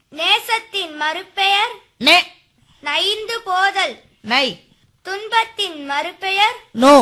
நேசத்தின் மறுபெயர் நே நைந்து போதல் நை துன்பத்தின் மறுபெயர் நோ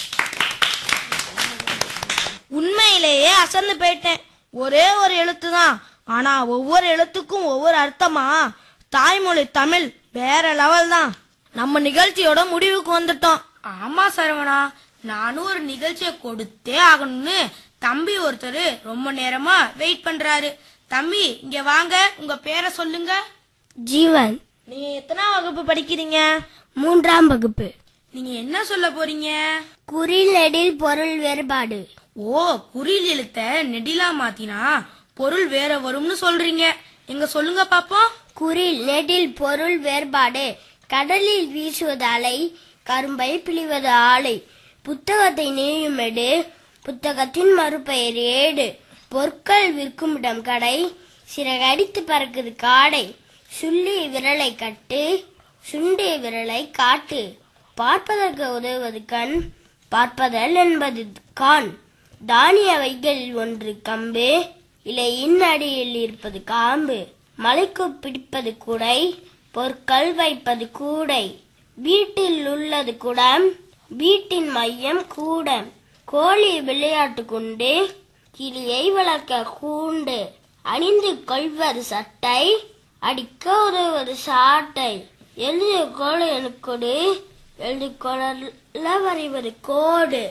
உண்மையிலேயே அசந்து போயிட்டேன் ஒரே ஒரு எழுத்து தான் ஆனா ஒவ்வொரு எழுத்துக்கும் ஒவ்வொரு அர்த்தமா தாய்மொழி தமிழ் வேற லெவல் தான் நம்ம நிகழ்ச்சியோட முடிவுக்கு வந்துட்டோம் ஆமா சரவணா நானும் ஒரு நிகழ்ச்சியை கொடுத்தே ஆகணும்னு தம்பி ஒருத்தர் ரொம்ப நேரமா வெயிட் பண்றாரு தம்பி இங்க வாங்க உங்க பேரை சொல்லுங்க ஜீவன் நீங்க எத்தனாம் வகுப்பு படிக்கிறீங்க மூன்றாம் வகுப்பு நீங்க என்ன சொல்ல போறீங்க குறில் நெடில் பொருள் வேறுபாடு ஓ குறில் எழுத்த நெடிலா மாத்தினா பொருள் வேற வரும்னு சொல்றீங்க எங்க சொல்லுங்க பாப்போம் குறில் நெடில் பொருள் வேறுபாடு கடலில் வீசுவது அலை கரும்பை பிழிவது ஆலை புத்தகத்தை நெய்யுமெடு புத்தகத்தின் மறுபெயர் ஏடு பொற்கள் விற்குமிடம் கடை சிறகடித்து பறக்குது காடை சுள்ளி விரலை கட்டு சுண்டிய விரலை காட்டு பார்ப்பதற்கு உதவுவது கண் பார்ப்பதல் என்பது கான் தானிய வைகளில் ஒன்று கம்பு இலையின் அடியில் இருப்பது காம்பு மலைக்கு பிடிப்பது குடை பொற்கள் வைப்பது கூடை வீட்டில் உள்ளது குடம் வீட்டின் மையம் கூடம் கோழி விளையாட்டு கொண்டு கிளியை வளர்க்க கூண்டு அணிந்து கொள்வது சட்டை அடிக்க உதவுவது சாட்டை எழுதிய கோடு எனக்கொடு எழுதி கொள்ள வரைவது கோடு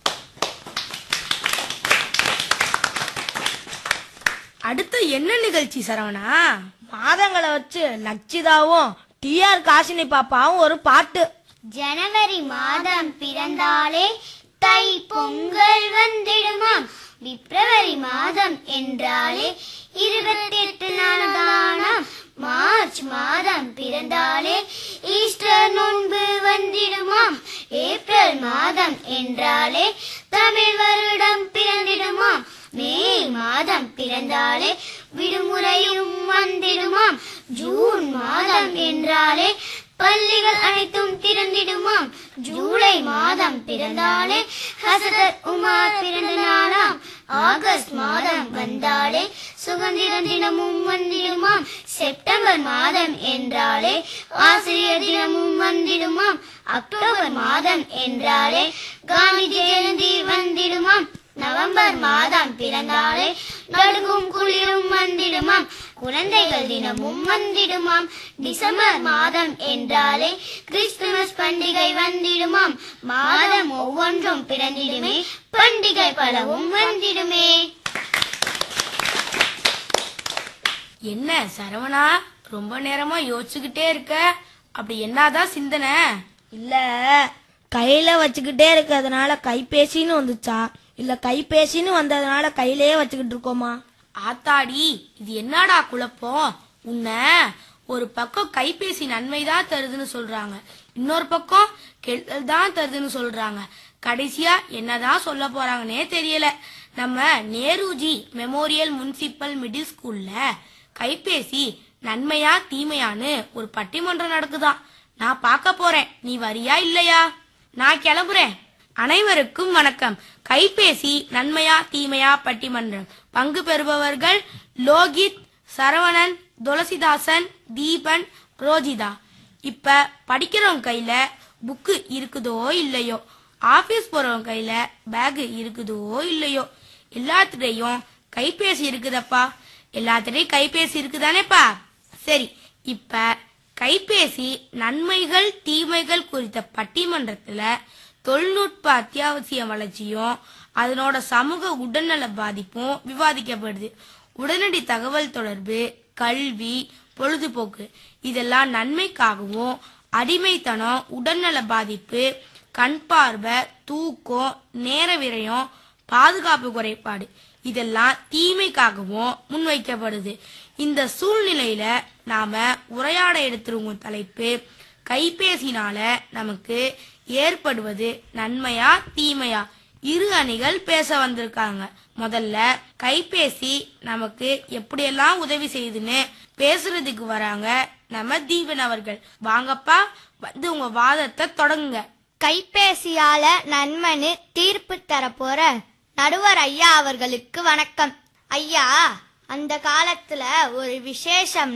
அடுத்து என்ன நிகழ்ச்சி சரவணா மாதங்களை வச்சு லட்சிதாவும் டிஆர் காசினி பாப்பாவும் ஒரு பாட்டு ஜனவரி மாதம் பிறந்தாலே தை பொங்கல் வந்திடுமாம் பிப்ரவரி மாதம் என்றாலே இருபத்தி எட்டு நாள் தானாம் மார்ச் மாதம் பிறந்தாலே ஈஸ்டர் நோன்பு வந்திடுமாம் ஏப்ரல் மாதம் என்றாலே தமிழ் வருடம் பிறந்திடுமாம் மே மாதம் பிறந்தாலே விடுமுறையும் வந்திடுமாம் ஜூன் மாதம் என்றாலே பள்ளிகள் அனைத்தும் திறந்திடுமாம் ஜூலை மாதம் பிறந்தாலே ஹசரத் உமார் பிறந்த நாளாம் ஆகஸ்ட் மாதம் வந்தாலே சுதந்திர தினமும் வந்திடுமாம் செப்டம்பர் மாதம் என்றாலே ஆசிரியர் தினமும் வந்திடுமாம் அக்டோபர் மாதம் என்றாலே காந்தி ஜெயந்தி வந்திடுமாம் நவம்பர் மாதம் பிறந்தாலே நடுங்கும் குளிரும் வந்திடுமாம் குழந்தைகள் தினமும் வந்திடுமாம் டிசம்பர் மாதம் என்றாலே கிறிஸ்துமஸ் பண்டிகை வந்திடுமாம் மாதம் ஒவ்வொன்றும் பிறந்திடுமே பண்டிகை பலவும் வந்திடுமே என்ன சரவணா ரொம்ப நேரமா யோசிச்சுக்கிட்டே இருக்க அப்படி என்னதான் சிந்தனை இல்ல கையில வச்சுக்கிட்டே இருக்கிறதுனால கைபேசின்னு வந்துச்சா இல்ல கைபேசின்னு வந்ததுனால கையிலேயே வச்சுக்கிட்டு இருக்கோமா ஆத்தாடி இது என்னடா குழப்பம் உன்னை ஒரு பக்கம் கைபேசி நன்மை தான் தருதுன்னு சொல்றாங்க இன்னொரு பக்கம் கெடுதல் தான் தருதுன்னு சொல்றாங்க கடைசியா என்னதான் சொல்ல போறாங்கன்னே தெரியல நம்ம நேருஜி மெமோரியல் முனிசிபல் மிடில் ஸ்கூல்ல கைபேசி நன்மையா தீமையான்னு ஒரு பட்டிமன்றம் நடக்குதாம் நான் பார்க்க போறேன் நீ வரியா இல்லையா நான் கிளம்புறேன் அனைவருக்கும் வணக்கம் கைபேசி நன்மையா தீமையா பட்டிமன்றம் பங்கு பெறுபவர்கள் லோகித் சரவணன் துளசிதாசன் தீபன் ரோஜிதா இப்ப படிக்கிறவங்க கையில புக்கு இருக்குதோ இல்லையோ ஆபீஸ் போறவங்க கையில பேக் இருக்குதோ இல்லையோ எல்லாத்துடையும் கைபேசி இருக்குதப்பா எல்லாத்துடையும் கைபேசி இருக்குதானேப்பா சரி இப்ப கைபேசி நன்மைகள் தீமைகள் குறித்த பட்டிமன்றத்துல தொழில்நுட்ப அத்தியாவசிய வளர்ச்சியும் அதனோட சமூக உடல்நல பாதிப்பும் விவாதிக்கப்படுது உடனடி தகவல் தொடர்பு கல்வி பொழுதுபோக்கு இதெல்லாம் நன்மைக்காகவும் அடிமைத்தனம் உடல்நல பாதிப்பு கண் பார்வை தூக்கம் நேர விரயம் பாதுகாப்பு குறைபாடு இதெல்லாம் தீமைக்காகவும் முன்வைக்கப்படுது இந்த சூழ்நிலையில நாம உரையாட எடுத்துருவோம் தலைப்பு கைபேசினால நமக்கு ஏற்படுவது நன்மையா தீமையா இரு அணிகள் பேச வந்திருக்காங்க முதல்ல கைபேசி நமக்கு எப்படியெல்லாம் உதவி செய்யுதுன்னு பேசுறதுக்கு வராங்க நம்ம தீபன் அவர்கள் வாங்கப்பா வந்து உங்க வாதத்தை தொடங்குங்க கைபேசியால நன்மனு தீர்ப்பு தரப்போற நடுவர் ஐயா அவர்களுக்கு வணக்கம் ஐயா அந்த காலத்துல ஒரு விசேஷம்